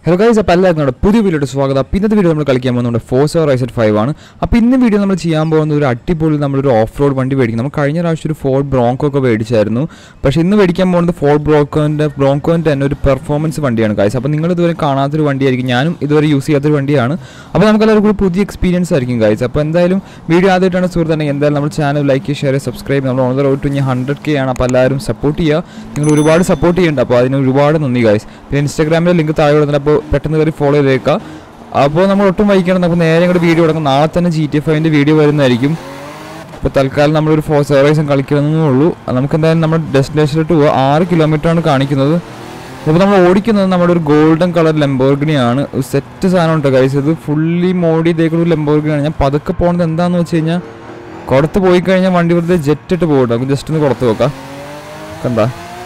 Hello guys അപ്പോൾ എല്ലാവർക്കും നമ്മുടെ പുതിയ വീഡിയോയുടെ സ്വാഗതം അപ്പോൾ ഇന്നത്തെ വീഡിയോ നമ്മൾ കളിക്കാൻ പോകുന്നത് നമ്മുടെ ഫോർ സെവർ ഐസെറ്റ് ഫൈവ് ആണ് അപ്പോൾ ഇന്ന് വീഡിയോ നമ്മൾ ചെയ്യാൻ പോകുന്ന ഒരു അടിപൊളി നമ്മളൊരു ഓഫ് റോഡ് വണ്ടി മേടിക്കും നമ്മൾ കഴിഞ്ഞ പ്രാവശ്യം ഒരു ഫോർഡ് ബ്രോങ്കോ ഒക്കെ മേടിച്ചായിരുന്നു പക്ഷേ ഇന്ന് മേടിക്കാൻ പോകുന്നത് ഫോർഡ് ബ്രോക്കോൻ്റെ ബ്രോങ്കോൻ്റെ തന്നെ ഒരു പെർഫോമൻസ് വണ്ടിയാണ് ഗൈസ് അപ്പോൾ നിങ്ങൾ ഇതുവരെ കാണാത്തൊരു വണ്ടിയായിരിക്കും ഞാനും ഇതുവരെ യൂസ് ചെയ്യാത്തൊരു വണ്ടിയാണ് അപ്പോൾ നമുക്ക് എല്ലാവർക്കും ഒരു പുതിയ എക്സ്പീരിയൻസ് ആയിരിക്കും ഗൈസ് അപ്പോൾ എന്തായാലും വീഡിയോ ആദ്യമായിട്ടാണ് സുഹൃത്തുണ്ടെങ്കിൽ എന്തായാലും നമ്മൾ ചാനൽ ലൈക്ക് ഷെയർ സബ്സ്ക്രൈബ് നമ്മൾ ഓൺ ദ റോഡ് ടു ഇനി ഹൺഡ്രഡ് കെ ആണ് അപ്പോൾ എല്ലാവരും സപ്പോർട്ട് ചെയ്യുക നിങ്ങൾ ഒരുപാട് സപ്പോർട്ട് ചെയ്യുന്നുണ്ട് അപ്പോൾ അതിന് ഒരുപാട് നന്ദി ഗൈസ് പിന്നെ ഇൻസ്റ്റാഗ്രാമിലെ ലിങ്ക് താഴെ കൊടുത്തിട്ട് അപ്പോൾ പെട്ടെന്ന് കയറി ഫോളോ ചെയ്തേക്കുക അപ്പോൾ നമ്മൾ ഒട്ടും വൈക്കണം നമുക്ക് നേരെ ഇങ്ങോട്ട് വീഡിയോ കൊടുക്കാം നാളെ തന്നെ ജി ടി എഫ് ഐൻ്റെ വീഡിയോ വരുന്നതായിരിക്കും ഇപ്പോൾ തൽക്കാലം നമ്മളൊരു ഫോർ സെവറൈസും കളിക്കണമെന്നേ ഉള്ളൂ അത് നമുക്ക് എന്തായാലും നമ്മുടെ ഡെസ്റ്റിനേഷനിലോട്ട് പോവുക ആറ് കിലോമീറ്ററാണ് കാണിക്കുന്നത് അപ്പോൾ നമ്മൾ ഓടിക്കുന്നത് നമ്മുടെ ഒരു ഗോൾഡൻ കളർ ലെംബോർഗിനിയാണ് സെറ്റ് സാധനം ഉണ്ട് കൈസ് ഇത് ഫുള്ളി മോഡി ചെയ്തേക്കുന്ന ഒരു ലെംബോർഗിനിയാണ് ഞാൻ പതുക്കെ പോകുന്നത് എന്താണെന്ന് വെച്ച് കഴിഞ്ഞാൽ കുടത്ത് പോയി കഴിഞ്ഞാൽ വണ്ടി വെറുതെ ജെറ്റ് ഇട്ട് പോകട്ടെ നമുക്ക് ജസ്റ്റ് ഒന്ന് കുടത്ത് നോക്കാം കണ്ട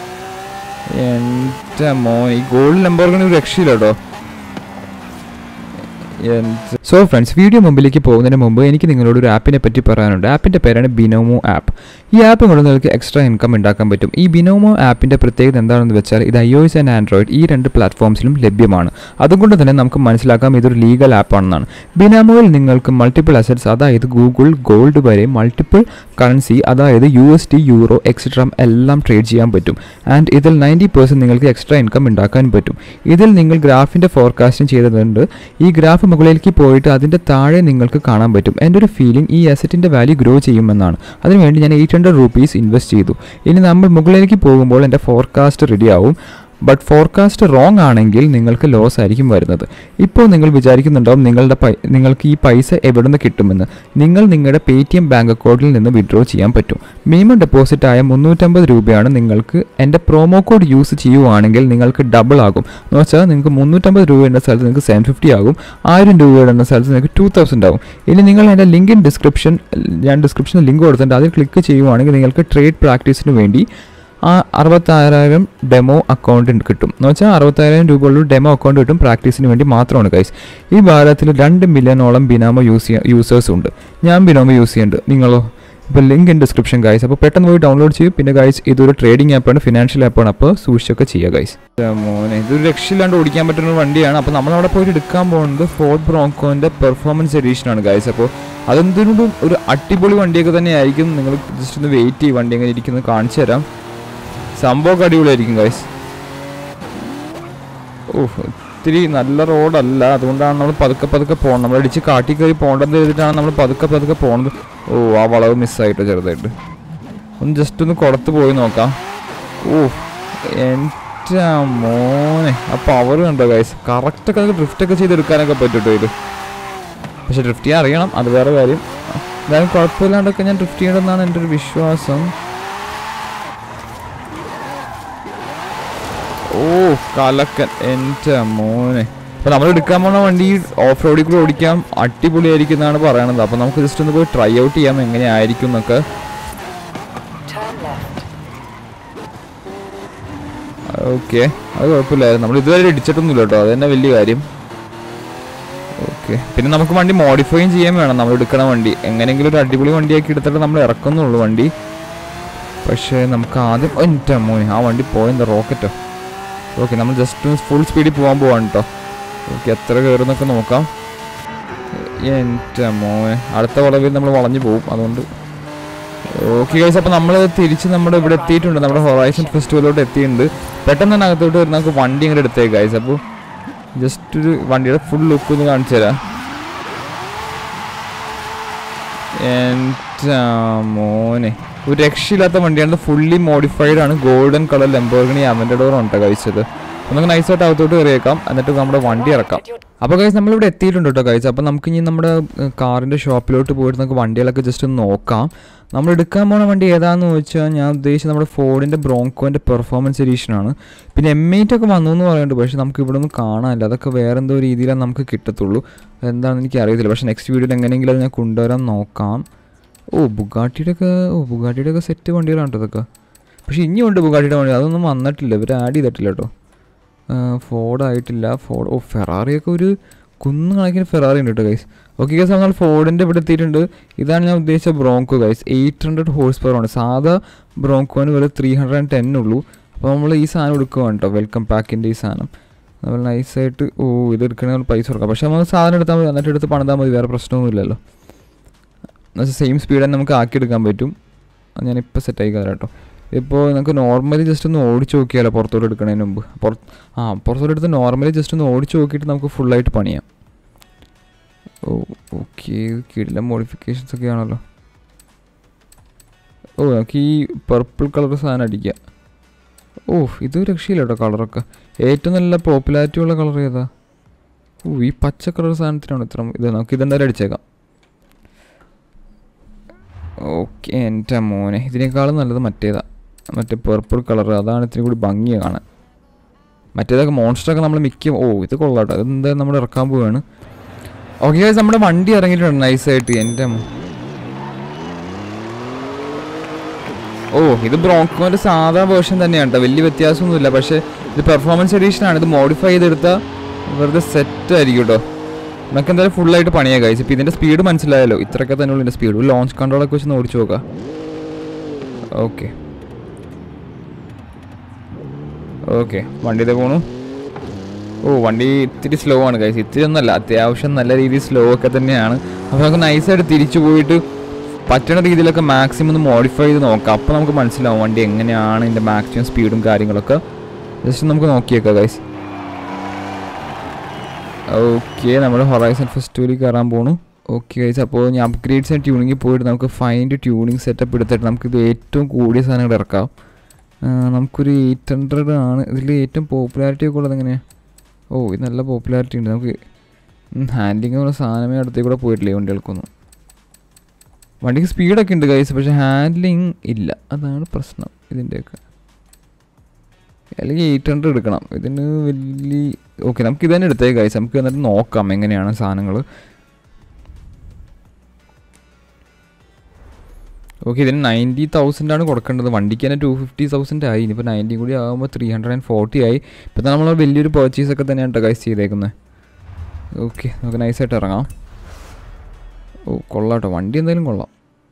എൻ്റെ മോൻ ഈ ഗോൾഡ് ലെംബോർഗിനി ഒരു രക്ഷയില്ല കേട്ടോ സോ ഫ്രണ്ട്സ് വീഡിയോ മുമ്പിലേക്ക് പോകുന്നതിന് മുമ്പ് എനിക്ക് നിങ്ങളോട് ഒരു ആപ്പിനെ പറ്റി പറയാനുണ്ട് ആപ്പിൻ്റെ പേരാണ് ബിനോമോ ആപ്പ് ഈ ആപ്പ് കൊണ്ട് നിങ്ങൾക്ക് എക്സ്ട്രാ ഇൻകം ഉണ്ടാക്കാൻ പറ്റും ഈ ബിനോമോ ആപ്പിൻ്റെ പ്രത്യേകത എന്താണെന്ന് വെച്ചാൽ ഇത് I O S and Android ഈ രണ്ട് പ്ലാറ്റ്ഫോംസിലും ലഭ്യമാണ് അതുകൊണ്ട് തന്നെ നമുക്ക് മനസ്സിലാക്കാം ഇതൊരു ലീഗൽ ആപ്പാണെന്നാണ് ബിനാമോയിൽ നിങ്ങൾക്ക് മൾട്ടിപ്പിൾ അസറ്റ്സ് അതായത് ഗൂഗിൾ ഗോൾഡ് വരെ മൾട്ടിപ്പിൾ കറൻസി അതായത് U S T euro etcetera എല്ലാം ട്രേഡ് ചെയ്യാൻ പറ്റും ആൻഡ് ഇതിൽ നയൻറ്റി പെർസെൻറ്റ് നിങ്ങൾക്ക് എക്സ്ട്രാ ഇൻകം ഉണ്ടാക്കാൻ പറ്റും ഇതിൽ നിങ്ങൾ ഗ്രാഫിൻ്റെ ഫോർകാസ്റ്റിംഗ് ചെയ്തതുകൊണ്ട് ഈ ഗ്രാഫ് മുകളിലേക്ക് പോയിട്ട് അതിൻ്റെ താഴെ നിങ്ങൾക്ക് കാണാൻ പറ്റും എൻ്റെ ഒരു ഫീലിംഗ് ഈ അസറ്റിൻ്റെ വാല്യൂ ഗ്രോ ചെയ്യുമെന്നാണ് അതിനുവേണ്ടി ഞാൻ എയ്റ്റ് ഹൺഡ്രഡ് റുപ്പീസ് ഇൻവെസ്റ്റ് ചെയ്തു ഇനി നമ്മൾ മുകളിലേക്ക് പോകുമ്പോൾ എൻ്റെ ഫോർകാസ്റ്റ് റെഡി ആവും ബട്ട് ഫോർകാസ്റ്റ് റോങ് ആണെങ്കിൽ നിങ്ങൾക്ക് ലോസ് ആയിരിക്കും വരുന്നത് ഇപ്പോൾ നിങ്ങൾ വിചാരിക്കുന്നുണ്ടാവും നിങ്ങളുടെ പൈ നിങ്ങൾക്ക് ഈ പൈസ എവിടെ നിന്ന് കിട്ടുമെന്ന് നിങ്ങൾ നിങ്ങളുടെ പേ ടി എം ബാങ്ക് അക്കൗണ്ടിൽ നിന്ന് വിഡ്രോ ചെയ്യാൻ പറ്റും മിനിമം ഡെപ്പോസിറ്റ് ആയ മുന്നൂറ്റമ്പത് രൂപയാണ് നിങ്ങൾക്ക് എൻ്റെ പ്രോമോ കോഡ് യൂസ് ചെയ്യുവാണെങ്കിൽ നിങ്ങൾക്ക് ഡബിൾ ആകും എന്ന് വെച്ചാൽ നിങ്ങൾക്ക് മുന്നൂറ്റമ്പത് രൂപയുടെ സ്ഥലത്ത് നിങ്ങൾക്ക് സെവൻ ഫിഫ്റ്റി ആകും ആയിരം രൂപയുടെ സ്ഥലത്ത് നിങ്ങൾക്ക് ടു തൗസൻഡ് ആകും ഇനി നിങ്ങൾ എൻ്റെ ലിങ്ക് ഇൻ ഡിസ്ക്രിപ്ഷൻ ഞാൻ ഡിസ്ക്രിപ്ഷനിൽ ലിങ്ക് കൊടുത്തിട്ടുണ്ട് അതിൽ ക്ലിക്ക് ചെയ്യുവാണെങ്കിൽ നിങ്ങൾക്ക് ട്രേഡ് പ്രാക്ടീസിന് വേണ്ടി ആ അറുപത്താറായിരം ഡെമോ അക്കൗണ്ട് കിട്ടും എന്ന് വെച്ചാൽ അറുപത്തായിരം രൂപയുള്ള ഡെമോ അക്കൗണ്ട് കിട്ടും പ്രാക്ടീസിന് വേണ്ടി മാത്രമാണ് ഗൈസ് ഈ ഭാരതത്തിൽ രണ്ട് മില്യണോളം ബിനാമോ യൂസ് ചെയ്യാൻ യൂസേഴ്സ് ഉണ്ട് ഞാൻ ബിനാമോ യൂസ് ചെയ്യുന്നുണ്ട് നിങ്ങളോ ഇപ്പോൾ ലിങ്ക് ഇൻ ഡിസ്ക്രിപ്ഷൻ ഗൈസ് അപ്പോൾ പെട്ടെന്ന് പോയി ഡൗൺലോഡ് ചെയ്യും പിന്നെ ഗൈസ് ഇതൊരു ട്രേഡിംഗ് ആപ്പാണ് ഫിനാൻഷ്യൽ ആപ്പാണ് അപ്പോൾ സൂക്ഷിച്ചൊക്കെ ചെയ്യുക ഗൈസ് മോനെ ഇതൊരു രക്ഷയില്ലാണ്ട് ഓടിക്കാൻ പറ്റുന്ന ഒരു വണ്ടിയാണ് അപ്പോൾ നമ്മളവിടെ പോയിട്ട് എടുക്കാൻ പോകുന്നത് ഫോർഡ് ബ്രോങ്കോൻ്റെ പെർഫോമൻസ് എഡീഷനാണ് ഗൈസ് അപ്പോൾ അതെന്തിനും ഒരു അടിപൊളി വണ്ടിയൊക്കെ തന്നെ ആയിരിക്കും നിങ്ങൾ ജസ്റ്റ് ഒന്ന് വെയിറ്റ് ചെയ്യും വണ്ടി എങ്ങനെ ഇരിക്കുന്നത് കാണിച്ചു തരാം സംഭവം അടിപൊളിയായിരിക്കും ഗൈസ് ഓഹ് ഒത്തിരി നല്ല റോഡല്ല അതുകൊണ്ടാണ് നമ്മൾ പതുക്കെ പതുക്കെ പോകുന്നത് നമ്മൾ അടിച്ച് കാട്ടി കയറി പോകേണ്ടത് ചെയ്തിട്ടാണ് നമ്മൾ പതുക്കെ പതുക്കെ പോകുന്നത് ഓ ആ വളവ് മിസ്സായിട്ടോ ചെറുതായിട്ട് ഒന്ന് ജസ്റ്റ് ഒന്ന് കുടത്ത് പോയി നോക്കാം ഓ എൻ്റെ മോനെ ആ പവർ കണ്ടോ ഗൈസ് കറക്റ്റൊക്കെ നമുക്ക് ഡ്രിഫ്റ്റൊക്കെ ചെയ്തെടുക്കാനൊക്കെ പറ്റും ഇത് പക്ഷെ ഡ്രിഫ്റ്റ് ചെയ്യാൻ അറിയണം അത് വേറെ കാര്യം എന്തായാലും കുഴപ്പമില്ലാണ്ടൊക്കെ ഞാൻ ഡ്രിഫ്റ്റ് ചെയ്യണമെന്നാണ് എൻ്റെ ഒരു വിശ്വാസം ഓ കലക്കൻ എൻ്റെ മോനെ അപ്പോൾ നമ്മൾ എടുക്കാൻ പോണ വണ്ടി ഓഫ് റോഡിൽ കൂടെ ഓടിക്കാം അടിപൊളിയായിരിക്കും എന്നാണ് പറയണത് അപ്പോൾ നമുക്ക് ജസ്റ്റ് ഒന്ന് പോയി ട്രൈ ഔട്ട് ചെയ്യാം എങ്ങനെയായിരിക്കും എന്നൊക്കെ Turn left. ഓക്കെ അത് കുഴപ്പമില്ലായിരുന്നു നമ്മൾ ഇതുവരെ ഇടിച്ചിട്ടൊന്നുമില്ല കേട്ടോ അത് തന്നെ വലിയ കാര്യം ഓക്കെ പിന്നെ നമുക്ക് വണ്ടി മോഡിഫൈയും ചെയ്യാൻ വേണം നമ്മൾ എടുക്കണ വണ്ടി എങ്ങനെയെങ്കിലും ഒരു അടിപൊളി വണ്ടിയാക്കി എടുത്തിട്ട് നമ്മൾ ഇറക്കുന്നുള്ളൂ വണ്ടി പക്ഷേ നമുക്ക് ആദ്യം ഓ, എൻ്റെ മോനെ ആ വണ്ടി പോയെന്താ റോക്കറ്റോ ഓക്കെ നമ്മൾ ജസ്റ്റ് ഫുൾ സ്പീഡിൽ പോകാൻ പോവാണ് കേട്ടോ ഓക്കെ എത്ര കയറുന്നൊക്കെ നോക്കാം എൻ്റെ മോനെ അടുത്ത വളവിൽ നമ്മൾ വളഞ്ഞു പോകും അതുകൊണ്ട് ഓക്കെ ഗൈസ് അപ്പോൾ നമ്മൾ തിരിച്ച് നമ്മുടെ ഇവിടെ എത്തിയിട്ടുണ്ട് നമ്മുടെ ഹൊറൈസൺ ഫെസ്റ്റിവലോട്ട് എത്തിയിട്ടുണ്ട് പെട്ടെന്ന് തന്നെ അകത്തോട്ട് വരുന്ന നമുക്ക് വണ്ടി ഇങ്ങോട്ട് എടുത്തേക്ക് ഗൈസ് അപ്പോൾ ജസ്റ്റ് ഒരു വണ്ടിയുടെ ഫുൾ ലുക്ക് ഒന്ന് കാണിച്ചു തരാം എൻ്റെ മോനെ ഒരു രക്ഷയില്ലാത്ത വണ്ടിയാണ് ഫുള്ളി മോഡിഫൈഡ് ആണ് ഗോൾഡൻ കളർ ലെംബോർഗിനി അവൻ്റെഡോർ ഉണ്ട് കഴിച്ചത് അപ്പോൾ നമുക്ക് നൈസായിട്ട് അകത്തോട്ട് കയറിയേക്കാം എന്നിട്ട് നമ്മുടെ വണ്ടി ഇറക്കാം അപ്പോൾ കഴിച്ച് നമ്മളിവിടെ എത്തിയിട്ടുണ്ട് കേട്ടോ കഴിച്ച് അപ്പോൾ നമുക്ക് ഇനി നമ്മുടെ കാറിൻ്റെ ഷോപ്പിലോട്ട് പോയിട്ട് നമുക്ക് വണ്ടികളൊക്കെ ജസ്റ്റ് ഒന്ന് നോക്കാം നമ്മൾ എടുക്കാൻ പോണ വണ്ടി ഏതാണെന്ന് ചോദിച്ചാൽ ഞാൻ ഉദ്ദേശിച്ചത് നമ്മുടെ ഫോർഡിൻ്റെ ബ്രോങ്കോൻ്റെ പെർഫോമൻസ് എഡീഷനാണ് പിന്നെ എം എയ്റ്റ് ഒക്കെ വന്നു എന്ന് പറയുന്നുണ്ട് പക്ഷേ നമുക്ക് ഇവിടെ ഒന്നും കാണാനില്ല അതൊക്കെ വേറെ എന്തോ രീതിയിലാണ് നമുക്ക് കിട്ടത്തുള്ളൂ എന്താണെന്ന് എനിക്ക് അറിയത്തില്ല പക്ഷേ നെക്സ്റ്റ് വീഡിയോയിൽ എങ്ങനെയെങ്കിലും അത് ഞാൻ കൊണ്ടുവരാൻ നോക്കാം ഓ ബുഗാട്ടിയുടെ ഒക്കെ ഓ ബുഗാട്ടിയുടെ ഒക്കെ സെറ്റ് വണ്ടികളാണ് കേട്ടോ ഇതൊക്കെ പക്ഷേ ഇനിയുണ്ട് ബുഗാട്ടിയുടെ വണ്ടി അതൊന്നും വന്നിട്ടില്ല ഇവർ ആഡ് ചെയ്തിട്ടില്ല കേട്ടോ ഫോർഡ് ആയിട്ടില്ല ഫോർഡ് ഓ ഫെറാറിയൊക്കെ ഒരു കുന്നു കണക്കിന് ഫെറാറി ഉണ്ട് കേട്ടോ ഗൈസ് ഓക്കെ ഗൈസ് നമ്മൾ ഫോർഡിൻ്റെ ഇവിടെ എത്തിയിട്ടുണ്ട് ഇതാണ് ഞാൻ ഉദ്ദേശിച്ച Bronco guys eight hundred horsepower ആണ് സാധാ ബ്രോങ്കോന് വരെ ത്രീ ഹൺഡ്രഡ് ആൻഡ് ടെൻ ഉള്ളൂ അപ്പോൾ നമ്മൾ ഈ സാധനം എടുക്കുകയാണ് കേട്ടോ വെൽക്കം പാക്കിൻ്റെ ഈ സാധനം നമ്മൾ നൈസായിട്ട് ഓ ഇത് എടുക്കണമെങ്കിൽ പൈസ കൊടുക്കാം പക്ഷെ നമുക്ക് സാധനം എടുത്താൽ മതി എന്നിട്ട് എടുത്ത് പണിതാൽ മതി വേറെ പ്രശ്നമൊന്നുമില്ലല്ലോ എന്നുവെച്ചാൽ സെയിം സ്പീഡ് തന്നെ നമുക്ക് ആക്കിയെടുക്കാൻ പറ്റും അത് ഞാനിപ്പോൾ സെറ്റായി കയറാം കേട്ടോ ഇപ്പോൾ നമുക്ക് നോർമലി ജസ്റ്റ് ഒന്ന് ഓടിച്ച് നോക്കിയാലോ പുറത്തോട്ട് എടുക്കുന്നതിന് മുമ്പ് പുറത്ത് ആ പുറത്തോട്ട് എടുത്ത് നോർമലി ജസ്റ്റ് ഒന്ന് ഓടിച്ച് നോക്കിയിട്ട് നമുക്ക് ഫുള്ളായിട്ട് പണിയാം ഓ ഓക്കെ കിടില മോഡിഫിക്കേഷൻസ് ഒക്കെ ആണല്ലോ ഓ നമുക്ക് ഈ പർപ്പിൾ കളർ സാധനം അടിക്കാം ഓ ഇത് രക്ഷയില്ല കേട്ടോ കളറൊക്കെ ഏറ്റവും നല്ല പോപ്പുലാരിറ്റി ഉള്ള കളർ ഏതാ ഓ ഈ പച്ച കളർ സാധനത്തിനാണ് ഇത്ര ഇത് നമുക്ക് ഇതെന്തായാലും അടിച്ചേക്കാം ഓക്കെ എൻ്റെ മോനെ ഇതിനേക്കാളും നല്ലത് മറ്റേതാ മറ്റേ പർപ്പിൾ കളർ അതാണ് ഇത്തിരി കൂടി ഭംഗിയാണ് കാണാൻ മറ്റേതൊക്കെ മോൺസ്റ്ററൊക്കെ നമ്മൾ മിക്ക ഓ ഇത് കൊള്ളാട്ടോ അത് എന്തായാലും നമ്മൾ ഇറക്കാൻ പോവുകയാണ് ഓക്കെ ഗൈസ് നമ്മുടെ വണ്ടി ഇറങ്ങിയിട്ടുണ്ട് നൈസായിട്ട് എൻ്റെ മോ- ഓ ഇത് ബ്രോങ്കോന്റെ സാധാ വേർഷൻ തന്നെയാണ് കേട്ടോ വലിയ വ്യത്യാസമൊന്നുമില്ല പക്ഷേ ഇത് പെർഫോമൻസ് എഡീഷൻ ആണ് ഇത് മോഡിഫൈ ചെയ്തെടുത്താൽ വെറുതെ സെറ്റ് ആയിരിക്കും കേട്ടോ നമുക്ക് എന്തായാലും ഫുള്ളായിട്ട് പണിയാ കഴിച്ചു ഇപ്പം ഇതിൻ്റെ സ്പീഡ് മനസ്സിലായല്ലോ ഇത്രയൊക്കെ തന്നെയുള്ള ഇതിൻ്റെ സ്പീഡ് ലോഞ്ച് കൺട്രോളൊക്കെ വെച്ച് ഒന്ന് ഓടിച്ചു നോക്കാം ഓക്കെ ഓക്കെ വണ്ടി ഇതേ പോണു ഓ വണ്ടി ഇത്തിരി സ്ലോ ആണ് കഴിച്ച് ഇത്തിരി ഒന്നല്ല അത്യാവശ്യം നല്ല രീതിയിൽ സ്ലോ ഒക്കെ തന്നെയാണ് അപ്പോൾ നമുക്ക് നൈസായിട്ട് തിരിച്ചു പോയിട്ട് പറ്റുന്ന രീതിയിലൊക്കെ മാക്സിമം ഒന്ന് മോഡിഫൈ ചെയ്ത് നോക്കാം അപ്പോൾ നമുക്ക് മനസ്സിലാവും വണ്ടി എങ്ങനെയാണ് ഇതിൻ്റെ മാക്സിമം സ്പീഡും കാര്യങ്ങളൊക്കെ ജസ്റ്റ് നമുക്ക് നോക്കിയേക്കാം ഗൈസ് ഓക്കെ നമ്മൾ ഹൊറൈസൺ ഫെസ്റ്റിവലിൽ കയറാൻ പോണു ഓക്കെ ഗൈസ് അപ്പോൾ ഞാൻ അപ്ഗ്രേഡ്സ് ആൻഡ് ട്യൂണിങ്ങിൽ പോയിട്ട് നമുക്ക് ഫൈൻഡ് ട്യൂണിങ് സെറ്റപ്പ് എടുത്തിട്ട് നമുക്കിത് ഏറ്റവും കൂടിയ സാധനങ്ങൾ ഇറക്കാം ആ, നമുക്കൊരു എയ്റ്റ് ഹൺഡ്രഡ് ആണ് ഇതിൽ ഏറ്റവും പോപ്പുലാരിറ്റി ഒക്കെ ഉള്ളത് എങ്ങനെയാണ് ഓ ഇത് നല്ല പോപ്പുലാരിറ്റി ഉണ്ട് നമുക്ക് ഹാൻഡിലിംഗ് എന്നുള്ള സാധനമേ അടുത്തേക്ക് കൂടെ പോയിട്ടില്ലേ വണ്ടികൾക്കൊന്നും വണ്ടിക്ക് സ്പീഡൊക്കെ ഉണ്ട് ഗൈസ് പക്ഷേ ഹാൻഡ്ലിങ് ഇല്ല അതാണ് പ്രശ്നം ഇതിൻ്റെയൊക്കെ അല്ലെങ്കിൽ എയ്റ്റ് ഹൺഡ്രഡ് എടുക്കണം ഇതിന് വലിയ ഓക്കെ നമുക്ക് ഇതന്നെ എടുത്തേ ഗൈസ് നമുക്ക് എന്നിട്ട് നോക്കാം എങ്ങനെയാണ് സാധനങ്ങൾ ഓക്കെ ഇതിന് നയൻറ്റി തൗസൻഡ് ആണ് കൊടുക്കേണ്ടത് വണ്ടിക്ക് തന്നെ ടു ഫിഫ്റ്റി തൗസൻഡ് ആയി ഇനിയിപ്പോൾ നയൻറ്റി കൂടി ആകുമ്പോൾ ത്രീ ഹൺഡ്രഡ് ആൻഡ് ഫോർട്ടി ആയി ഇപ്പം നമ്മൾ വലിയൊരു പർച്ചേസ് ഒക്കെ തന്നെയാണ് കേട്ടോ ഗൈസ് ചെയ്തേക്കുന്നത് ഓക്കെ നമുക്ക് നൈസായിട്ട് ഇറങ്ങാം ഓ കൊള്ളാം കേട്ടോ വണ്ടി എന്തായാലും കൊള്ളാം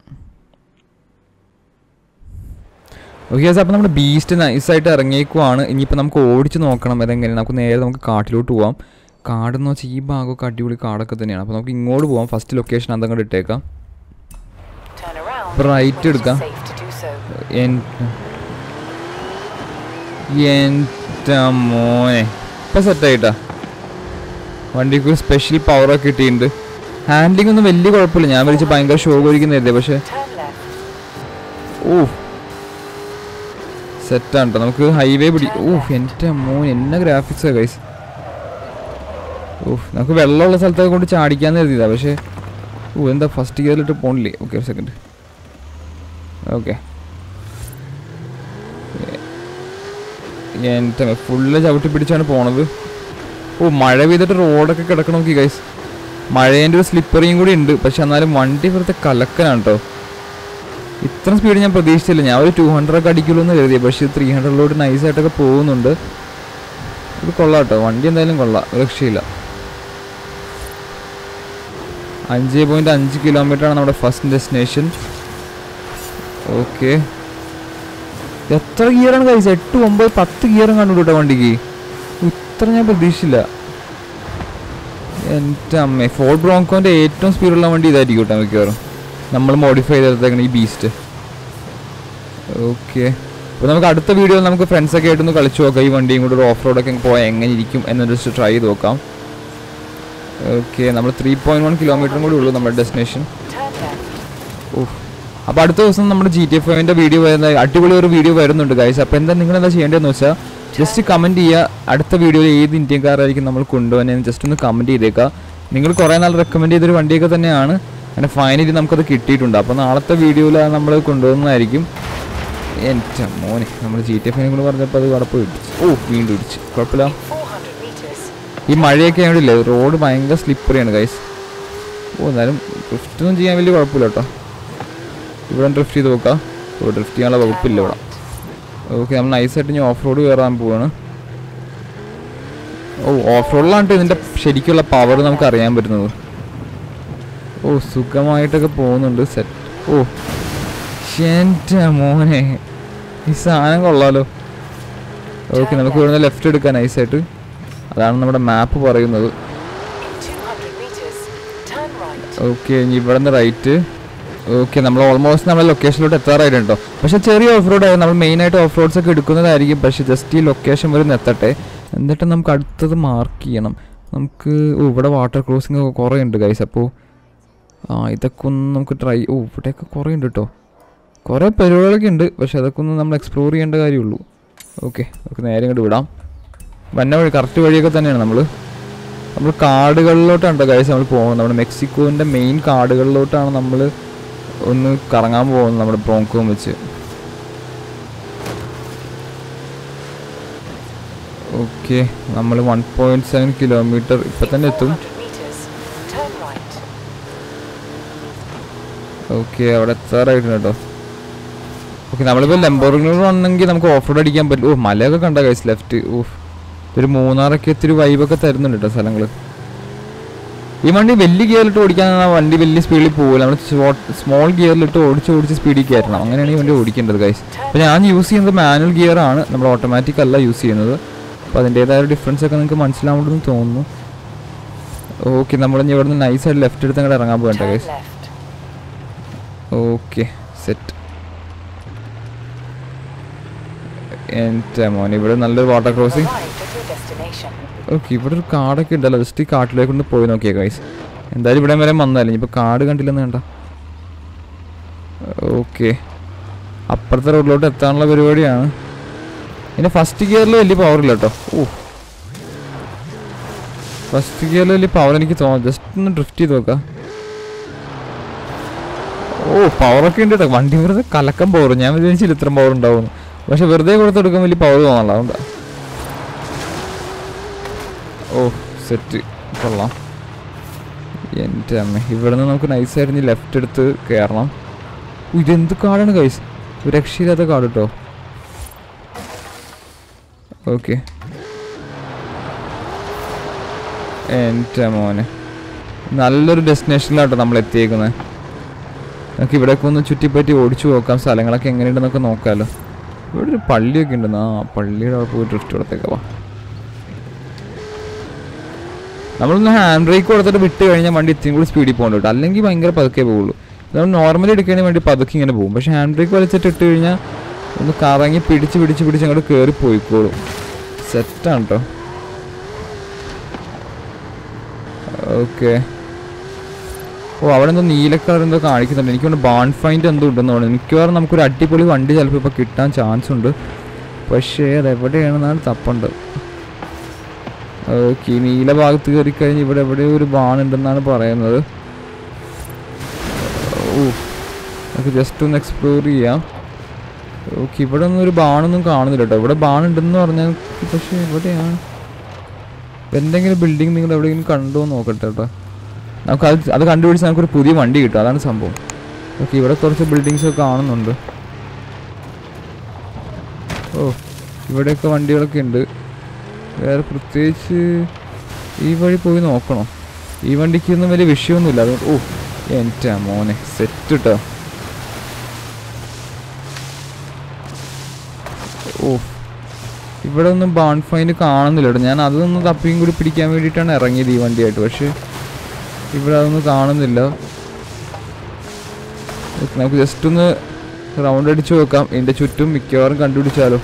ഓക്കെ സാർ അപ്പോൾ നമ്മുടെ ബീസ്റ്റ് നൈസായിട്ട് ഇറങ്ങിയേക്കുവാണ് ഇനിയിപ്പോൾ നമുക്ക് ഓടിച്ച് നോക്കണം അതെങ്ങനെ നമുക്ക് നേരെ നമുക്ക് കാട്ടിലോട്ട് പോവാം കാടെന്ന് വെച്ചാൽ ഈ ഭാഗമൊക്കെ അടിപൊളി കാടൊക്കെ തന്നെയാണ് അപ്പോൾ നമുക്ക് ഇങ്ങോട്ട് പോവാം ഫസ്റ്റ് ലൊക്കേഷൻ അതങ്ങോട്ട് ഇട്ടേക്കാം Turn around. ഇപ്പൊ right when it is എടുക്കാം. safe to do so. എൻ- എൻ്റെ മോനെ ഇപ്പം സെറ്റായിട്ടാ വണ്ടിക്ക് ഒരു സ്പെഷ്യൽ പവറൊക്കെ കിട്ടിയിട്ടുണ്ട് ഹാൻഡിലിംഗ് ഒന്നും വലിയ കുഴപ്പമില്ല ഞാൻ വിളിച്ച് ഭയങ്കര ഷോ കൊരിക്കുന്നതല്ലേ പക്ഷേ Turn left. ഓ സെറ്റാണ് കേട്ടോ നമുക്ക് ഹൈവേ പിടി ഓ എൻ്റെ മോൻ എന്നെ ഗ്രാഫിക്സ് ഗൈസ് ഓ നമുക്ക് വെള്ളമുള്ള സ്ഥലത്തൊക്കെ കൊണ്ട് ചാടിക്കാന്ന് കരുതിയതാ പക്ഷേ ഓ എന്താ ഫസ്റ്റ് ഗിയറിലിട്ട് പോണില്ലേ ഓക്കെ ഒരു സെക്കൻഡ് ഓക്കെ എൻ്റെ ഫുള്ള് ചവിട്ടി പിടിച്ചാണ് പോണത് ഓ മഴ പെയ്തിട്ട് റോഡൊക്കെ കിടക്കണം നോക്കി ഗൈസ് മഴേൻ്റെ ഒരു സ്ലിപ്പറിയും കൂടി ഉണ്ട് പക്ഷെ എന്നാലും വണ്ടി വെറുതെ കലക്കനാണ് കേട്ടോ ഇത്ര സ്പീഡ് ഞാൻ പ്രതീക്ഷിച്ചില്ല ഞാൻ ഒരു ടു ഹൺഡ്രഡ് ഒക്കെ അടിക്കുള്ളൂ എന്ന് കരുതിയ പക്ഷേ ത്രീ ഹൺഡ്രഡിലോട്ട് നൈസായിട്ടൊക്കെ പോകുന്നുണ്ട് ഇത് കൊള്ളാം കേട്ടോ വണ്ടി എന്തായാലും കൊള്ളാം ഒരു രക്ഷയില്ല അഞ്ച് പോയിന്റ് അഞ്ച് കിലോമീറ്റർ ആണ് നമ്മുടെ ഫസ്റ്റ് ഡെസ്റ്റിനേഷൻ ഓക്കെ എത്ര ഗിയറാണ് കഴിച്ചത് എട്ട് ഒമ്പത് പത്ത് ഗിയറും കണ്ടു കേട്ടോ വണ്ടിക്ക് ഇത്ര ഞാൻ പ്രതീക്ഷിച്ചില്ല എൻ്റെ അമ്മേ ഫോർഡ് ബ്രോങ്കോൻ്റെ ഏറ്റവും സ്പീഡുള്ള വണ്ടി ഇതായിരിക്കും കേട്ടോ മിക്കവാറും നമ്മൾ മോഡിഫൈ ചെയ്തെടുത്തേക്കണം ഈ ബീസ്റ്റ് ഓക്കെ അപ്പോൾ നമുക്ക് അടുത്ത വീഡിയോയിൽ നമുക്ക് ഫ്രണ്ട്സൊക്കെ ആയിട്ടൊന്ന് കളിച്ചു നോക്കാം ഈ വണ്ടിയും കൂടെ ഒരു ഓഫ് റോഡൊക്കെ പോയാൽ എങ്ങനെ ഇരിക്കും എന്നൊരു ജസ്റ്റ് ട്രൈ ചെയ്ത് നോക്കാം ഓക്കെ നമ്മൾ ത്രീ പോയിൻറ്റ് വൺ കിലോമീറ്ററും കൂടി ഉള്ളൂ നമ്മുടെ ഡെസ്റ്റിനേഷൻ Turn left. ഓഹ് അപ്പോൾ അടുത്ത ദിവസം നമ്മുടെ ജി ടി എഫ് ഐൻ്റെ വീഡിയോ വരുന്ന അടിപൊളി ഒരു വീഡിയോ വരുന്നുണ്ട് ഗൈസ് അപ്പോൾ എന്താ നിങ്ങൾ എന്താ ചെയ്യേണ്ടതെന്ന് വെച്ചാൽ ജസ്റ്റ് കമൻറ്റ് ചെയ്യുക അടുത്ത വീഡിയോയിൽ ഏത് ഇന്ത്യൻ കാറായിരിക്കും നമ്മൾ കൊണ്ടുവന്നതെന്ന് ജസ്റ്റ് ഒന്ന് കമൻറ്റ് ചെയ്തേക്കുക നിങ്ങൾ കുറേ നാൾ റെക്കമെൻഡ് ചെയ്തൊരു വണ്ടിയൊക്കെ തന്നെയാണ് അങ്ങനെ ഫൈനലി നമുക്കത് കിട്ടിയിട്ടുണ്ട് അപ്പോൾ നാളത്തെ വീഡിയോയിൽ നമ്മൾ കൊണ്ടുവന്നതായിരിക്കും എൻ്റെ മോനെ നമ്മൾ ജി ടി എഫ് ഐനെ കൂടെ പറഞ്ഞപ്പോൾ അത് കടപ്പ് ഇടിച്ചു ഓ വീണ്ടും ഇടിച്ച് കുഴപ്പമില്ല 400 meters. ഈ മഴയൊക്കെ ആയതുകൊണ്ടില്ലേ റോഡ് ഭയങ്കര സ്ലിപ്പറിയാണ് ഗൈസ് ഓ എന്നാലും ഡ്രിഫ്റ്റ് ഒന്നും ചെയ്യാൻ വലിയ കുഴപ്പമില്ല കേട്ടോ ഇവിടെ ഡ്രിഫ്റ്റ് ചെയ്ത് നോക്കാം ഓ ഡ്രിഫ്റ്റ് ചെയ്യാനുള്ള വകുപ്പില്ല ഇവിടെ ഓക്കെ നമ്മൾ നൈസായിട്ട് ഇനി ഓഫ് റോഡ് കയറാൻ പോവാണ് ഓ ഓഫ് റോഡിലാണ് ഇതിൻ്റെ ശരിക്കുള്ള പവർ നമുക്ക് അറിയാൻ പറ്റുന്നത് ഓ സുഖമായിട്ടൊക്കെ പോകുന്നുണ്ട് സെറ്റ് ഓ എൻ്റെ മോനെ ഈ സാധനം കൊള്ളാലോ ഓക്കെ നമുക്ക് ഇവിടുന്ന് ലെഫ്റ്റ് എടുക്കാം നൈസായിട്ട് അതാണ് നമ്മുടെ മാപ്പ് പറയുന്നത് In 200 meters, turn right. Okay ഇനി ഇവിടെ നിന്ന് റൈറ്റ് ഓക്കെ നമ്മൾ ഓൾമോസ്റ്റ് നമ്മുടെ ലൊക്കേഷനിലോട്ട് എത്താറായിട്ടുണ്ടോ പക്ഷെ ചെറിയ ഓഫ് റോഡ് ആയിരുന്നു നമ്മൾ മെയിനായിട്ട് ഓഫ് റോഡ്സ് ഒക്കെ എടുക്കുന്നതായിരിക്കും പക്ഷെ ജസ്റ്റ് ഈ ലൊക്കേഷൻ വരെ ഒന്ന് എത്തട്ടെ എന്നിട്ട് നമുക്ക് അടുത്തത് മാർക്ക് ചെയ്യണം നമുക്ക് ഓ ഇവിടെ വാട്ടർ ക്രോസിംഗ് ഒക്കെ കുറേ ഉണ്ട് ഗൈസ് അപ്പോൾ ആ ഇതൊക്കെ ഒന്ന് നമുക്ക് ട്രൈ ഓ ഇവിടെയൊക്കെ കുറേ ഉണ്ട് കേട്ടോ കുറേ പരിപാടികളൊക്കെ ഉണ്ട് പക്ഷെ അതൊക്കെ ഒന്ന് നമ്മൾ എക്സ്പ്ലോർ ചെയ്യേണ്ട കാര്യമുള്ളൂ ഓക്കെ നമുക്ക് നേരെ ഇങ്ങോട്ട് വിടാം വന്ന വഴി കറക്റ്റ് വഴിയൊക്കെ തന്നെയാണ് നമ്മൾ നമ്മൾ കാടുകളിലോട്ടാണ് ഗൈസ് നമ്മൾ പോകുന്നത് നമ്മുടെ മെക്സിക്കോൻ്റെ മെയിൻ കാടുകളിലോട്ടാണ് നമ്മൾ ഒന്ന് കറങ്ങാൻ പോകുന്നത് നമ്മുടെ ബ്രോങ്കോം വെച്ച് ഓക്കെ നമ്മൾ വൺ പോയിൻറ്റ് സെവൻ കിലോമീറ്റർ ഇപ്പം തന്നെ In എത്തും 400 meters, turn right. ഓക്കെ അവിടെ എത്താറായിട്ടുണ്ട് കേട്ടോ ഓക്കെ നമ്മളിപ്പോൾ ലംബോർഗിനോട് വന്നെങ്കിൽ നമുക്ക് ഓഫ് റോഡ് അടിക്കാൻ പറ്റും ഓ മലയൊക്കെ കണ്ട ഗൈസ് ലെഫ്റ്റ് ഓ ഒരു മൂന്നാറൊക്കെ ഇത്തിരി വൈബൊക്കെ തരുന്നുണ്ട് കേട്ടോ സ്ഥലങ്ങൾ ഈ വണ്ടി വലിയ ഗിയറിലിട്ട് ഓടിക്കാൻ ആ വണ്ടി വലിയ സ്പീഡിൽ പോകില്ല നമ്മൾ സ്മോൾ ഗിയറിലിട്ട് ഓടിച്ച് ഓടിച്ച് സ്പീഡിൽ കയറ്റണം അങ്ങനെയാണ് ഈ വണ്ടി ഓടിക്കേണ്ടത് ഗൈസ് അപ്പോൾ ഞാൻ യൂസ് ചെയ്യുന്നത് മാനുവൽ ഗിയർ ആണ് നമ്മൾ ഓട്ടോമാറ്റിക് അല്ല യൂസ് ചെയ്യുന്നത് അപ്പോൾ അതിൻ്റേതായ ഒരു ഡിഫറൻസ് ഒക്കെ നിങ്ങൾക്ക് മനസ്സിലാവുണ്ടെന്ന് തോന്നുന്നു ഓക്കെ നമ്മൾ ഇനി ഇവിടെ നിന്ന് നൈസായിട്ട് ലെഫ്റ്റ് എടുത്ത് അങ്ങോട്ട് ഇറങ്ങാൻ പോകണ്ട Turn guys left. Okay set എൻ്റെ മോനെ ഇവിടെ നല്ലൊരു water crossing Arrived at your destination. Okay ഇവിടെ ഒരു കാടൊക്കെ ഉണ്ടല്ലോ ജസ്റ്റ് ഈ കാട്ടിലേക്ക് ഒന്ന് പോയി നോക്കിയേ ഗൈസ് എന്തായാലും ഇവിടെ വരെ വന്നല്ലേ ഇനിയിപ്പോൾ കാട് കണ്ടില്ലെന്ന് വേണ്ട ഓക്കെ അപ്പുറത്തെ റോഡിലോട്ട് എത്താനുള്ള പരിപാടിയാണ് പിന്നെ ഫസ്റ്റ് ഗിയറിൽ വലിയ പവർ ഇല്ല കേട്ടോ ഓ ഫസ്റ്റ് ഗിയറിൽ വലിയ പവർ എനിക്ക് തോന്നുന്നു ജസ്റ്റ് ഒന്ന് ഡ്രിഫ്റ്റ് ചെയ്ത് നോക്കാം ഓ പവറൊക്കെ ഉണ്ട് കേട്ടോ വണ്ടി വെറുതെ കലക്കം പവർ ഞാൻ വിചാരിച്ചില്ല ഇത്രയും പവർ ഉണ്ടാവുന്നു പക്ഷെ വെറുതെ കൊടുത്തെടുക്കാൻ വലിയ പവർ തോന്നല്ല അതുകൊണ്ടാ ഓ സെറ്റ് കൊള്ളാം എൻ്റെ അമ്മ ഇവിടെ നിന്ന് നമുക്ക് നൈസായിട്ട് ലെഫ്റ്റ് എടുത്ത് കയറണം ഉ, ഇതെന്ത് കാടാണ് കൈസ് ഒരു രക്ഷയില്ലാത്ത കാട് കേട്ടോ ഓക്കെ എൻ്റെ മോനെ നല്ലൊരു ഡെസ്റ്റിനേഷനിലാട്ടോ നമ്മൾ എത്തിയേക്കുന്നത് നമുക്ക് ഇവിടെയൊക്കെ ഒന്ന് ചുറ്റിപ്പറ്റി ഓടിച്ചു നോക്കാം സ്ഥലങ്ങളൊക്കെ എങ്ങനെയുണ്ടെന്നൊക്കെ നോക്കാമല്ലോ ഇവിടെ ഒരു പള്ളിയൊക്കെ ഉണ്ടെന്ന് ആ പള്ളിയുടെ അവിടെ പോയി ഡ്രിഫ്റ്റ് കൊടുത്തേക്കാവാ നമ്മളൊന്ന് ഹാൻഡ് ബ്രേക്ക് കൊടുത്തിട്ട് വിട്ട് കഴിഞ്ഞാൽ വണ്ടി ഇത്തിരി കൂടി സ്പീഡിൽ പോകണ്ട കേട്ടോ അല്ലെങ്കിൽ ഭയങ്കര പതുക്കെ പോകുള്ളൂ നമ്മൾ നോർമലി എടുക്കുകയാണെങ്കിൽ വേണ്ടി പതുക്കെ ഇങ്ങനെ പോകും പക്ഷേ ഹാൻഡ് ബ്രേക്ക് വലിച്ചിട്ട് ഇട്ട് കഴിഞ്ഞാൽ ഒന്ന് കറങ്ങി പിടിച്ച് പിടിച്ച് പിടിച്ച് അങ്ങോട്ട് കയറി പോയിക്കോളും സെറ്റാണ് കേട്ടോ ഓക്കെ ഓ അവിടെ എന്തോ നീല കളർ എന്തോ കാണിക്കുന്നുണ്ട് എനിക്ക് തോന്നുന്നു ബാൺ ഫൈൻഡ് എന്തോ ഉണ്ടെന്ന് തോന്നുന്നു മിക്കവാറും നമുക്കൊരു അടിപൊളി വണ്ടി ചിലപ്പോൾ ഇപ്പോൾ കിട്ടാൻ ചാൻസ് ഉണ്ട് പക്ഷേ അത് എവിടെയാണെന്നാണ് തപ്പുണ്ട് ഓക്കെ നീല ഭാഗത്ത് കയറി കഴിഞ്ഞ് ഇവിടെ എവിടെ ഒരു ബാൺ ഉണ്ടെന്നാണ് പറയുന്നത് ഓ നമുക്ക് ജസ്റ്റ് ഒന്ന് എക്സ്പ്ലോർ ചെയ്യാം ഓക്കെ ഇവിടെ ഒന്നും ഒരു ബാണൊന്നും കാണുന്നില്ല കേട്ടോ ഇവിടെ ബാൺ ഉണ്ടെന്ന് പറഞ്ഞാൽ പക്ഷേ എവിടെയാണ് എന്തെങ്കിലും ബിൽഡിംഗ് നിങ്ങൾ എവിടെയെങ്കിലും കണ്ടോ എന്ന് നോക്കട്ടെ കേട്ടോ നമുക്ക് അത് അത് കണ്ടുപിടിച്ച് നമുക്കൊരു പുതിയ വണ്ടി കിട്ടും അതാണ് സംഭവം ഓക്കെ ഇവിടെ കുറച്ച് ബിൽഡിങ്സ് ഒക്കെ കാണുന്നുണ്ട് ഓ ഇവിടെയൊക്കെ വണ്ടികളൊക്കെ ഉണ്ട് വേറെ പ്രത്യേകിച്ച് ഈ വഴി പോയി നോക്കണോ ഈ വണ്ടിക്കൊന്നും വലിയ വിഷയമൊന്നുമില്ല അതുകൊണ്ട് ഓ എൻ്റെ മോനെ സെറ്റ് കേട്ടോ ഓ ഇവിടെ ഒന്നും ബാൺ ഫൈൻഡ് കാണുന്നില്ല കേട്ടോ ഞാൻ അതൊന്ന് തപ്പിയും കൂടി പിടിക്കാൻ വേണ്ടിയിട്ടാണ് ഇറങ്ങിയത് ഈ വണ്ടിയായിട്ട് പക്ഷേ ഇവിടെ അതൊന്നും കാണുന്നില്ല ഓക്കെ, നമുക്ക് ജസ്റ്റ് ഒന്ന് റൗണ്ട് അടിച്ച് നോക്കാം ഇതിൻ്റെ ചുറ്റും മിക്കവാറും കണ്ടുപിടിച്ചാലോ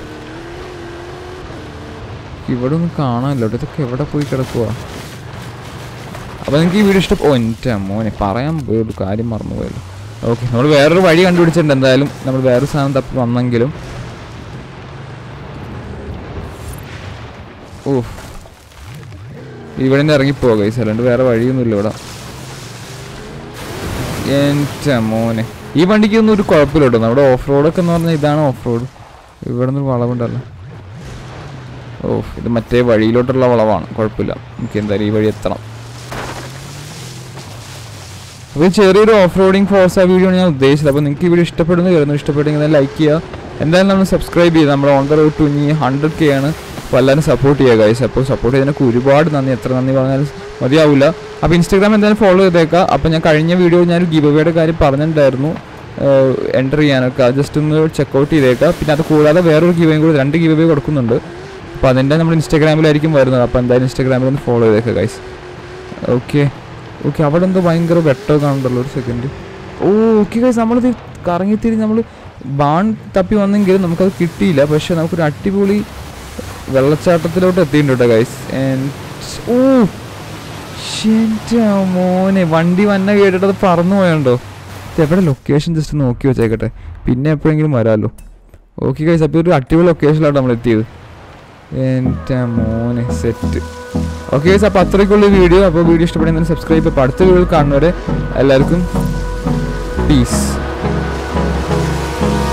ഇവിടെ ഒന്നും കാണാനില്ല കേട്ടോ ഇതൊക്കെ എവിടെ പോയി കിടക്കുക അപ്പോൾ നിങ്ങൾക്ക് ഈ വീഡിയോ ഇഷ്ടം ഓ എൻ്റെ മോനെ പറയാൻ പോയി ഒരു കാര്യം മറന്നുപോയല്ലോ ഓക്കെ നമ്മൾ വേറൊരു വഴി കണ്ടുപിടിച്ചിട്ടുണ്ട് എന്തായാലും നമ്മൾ വേറൊരു സാധനം തപ്പി വന്നെങ്കിലും ഓ ഇവിടെ നിന്ന് ഇറങ്ങിപ്പോവാ കൈസ് അല്ലാണ്ട് വേറെ വഴിയൊന്നുമില്ല ഇവിടെ എൻ്റെ മോനെ ഈ വണ്ടിക്കൊന്നും ഒരു കുഴപ്പമില്ല കേട്ടോ നമ്മുടെ ഓഫ് റോഡൊക്കെ എന്ന് പറഞ്ഞാൽ ഇതാണ് ഓഫ് റോഡ് ഇവിടെ നിന്ന് വളവുണ്ടല്ലോ ഓ ഇത് മറ്റേ വഴിയിലോട്ടുള്ള വളവാണ് കുഴപ്പമില്ല നമുക്ക് എന്തായാലും ഈ വഴി എത്തണം അപ്പോൾ ഈ ചെറിയൊരു ഓഫ് റോഡിങ് ഫോഴ്സ് ആ വീഡിയോ ആണ് ഞാൻ ഉദ്ദേശിച്ചത് അപ്പോൾ നിങ്ങൾക്ക് ഈ വീഡിയോ ഇഷ്ടപ്പെടുന്നു കയറുന്നു ഇഷ്ടപ്പെട്ടെങ്കിൽ ലൈക്ക് ചെയ്യുക എന്തായാലും നമ്മൾ സബ്സ്ക്രൈബ് ചെയ്ത് നമ്മൾ ഓൺ ദ റോഡ് ടു ഇനി ഹൺഡ്രഡ് കെ ആണ് അപ്പോൾ എല്ലാവരും സപ്പോർട്ട് ചെയ്യുക ഗൈസ് അപ്പോൾ സപ്പോർട്ട് ചെയ്തതിനൊക്കെ ഒരുപാട് നന്ദി എത്ര നന്ദി പറഞ്ഞാലും മതിയാവില്ല അപ്പോൾ ഇൻസ്റ്റാഗ്രാം എന്തായാലും ഫോളോ ചെയ്തേക്കാം അപ്പോൾ ഞാൻ കഴിഞ്ഞ വീഡിയോ ഞാൻ ഗിവ് അവയുടെ കാര്യം പറഞ്ഞിട്ടുണ്ടായിരുന്നു എൻ്റർ ചെയ്യാനൊക്കെ ജസ്റ്റ് ഒന്ന് ചെക്കൗട്ട് ചെയ്തേക്കാം പിന്നെ അത് കൂടാതെ വേറൊരു ഗിവേയും കൂടി രണ്ട് ഗിവ് അവേ കൊടുക്കുന്നുണ്ട് അപ്പോൾ അതിൻ്റെ നമ്മൾ ഇൻസ്റ്റാഗ്രാമിലായിരിക്കും വരുന്നത് അപ്പോൾ എന്തായാലും ഇൻസ്റ്റാഗ്രാമിൽ ഒന്ന് ഫോളോ ചെയ്തേക്കുക ഗൈസ് ഓക്കെ ഓക്കെ അവിടെ എന്തോ ഭയങ്കര വെട്ടമൊക്കെ കാണുന്നുണ്ടല്ലോ ഒരു സെക്കൻഡ് ഓ ഓക്കെ ഗൈസ് നമ്മളിത് കറങ്ങിത്തിരി നമ്മൾ ബാൺ തപ്പി വന്നെങ്കിലും നമുക്കത് കിട്ടിയില്ല പക്ഷേ നമുക്കൊരു അടിപൊളി വെള്ളച്ചാട്ടത്തിലോട്ട് എത്തിയിട്ടുണ്ട് കേട്ടോ ഗൈസ് ഓ എൻ്റെ മോനെ വണ്ടി വന്ന കേട്ടിട്ട് അത് പറന്നു പോയണ്ടോ ഇത് എവിടെ ലൊക്കേഷൻ ജസ്റ്റ് നോക്കി വെച്ചേക്കട്ടെ പിന്നെ എപ്പോഴെങ്കിലും വരാമല്ലോ ഓക്കെ ഗൈസ് അപ്പോൾ ഒരു അടിപൊളി ലൊക്കേഷനിലാണ് നമ്മൾ എത്തിയത് എൻ്റെ മോനെ സെറ്റ് ഓക്കെ ഗൈസ് അപ്പോൾ അത്രയ്ക്കുള്ള വീഡിയോ അപ്പോൾ വീഡിയോ ഇഷ്ടപ്പെടുന്നതിന് സബ്സ്ക്രൈബ് അപ്പോൾ അടുത്ത വീഡിയോ കാണുന്നവരെ എല്ലാവർക്കും പീസ്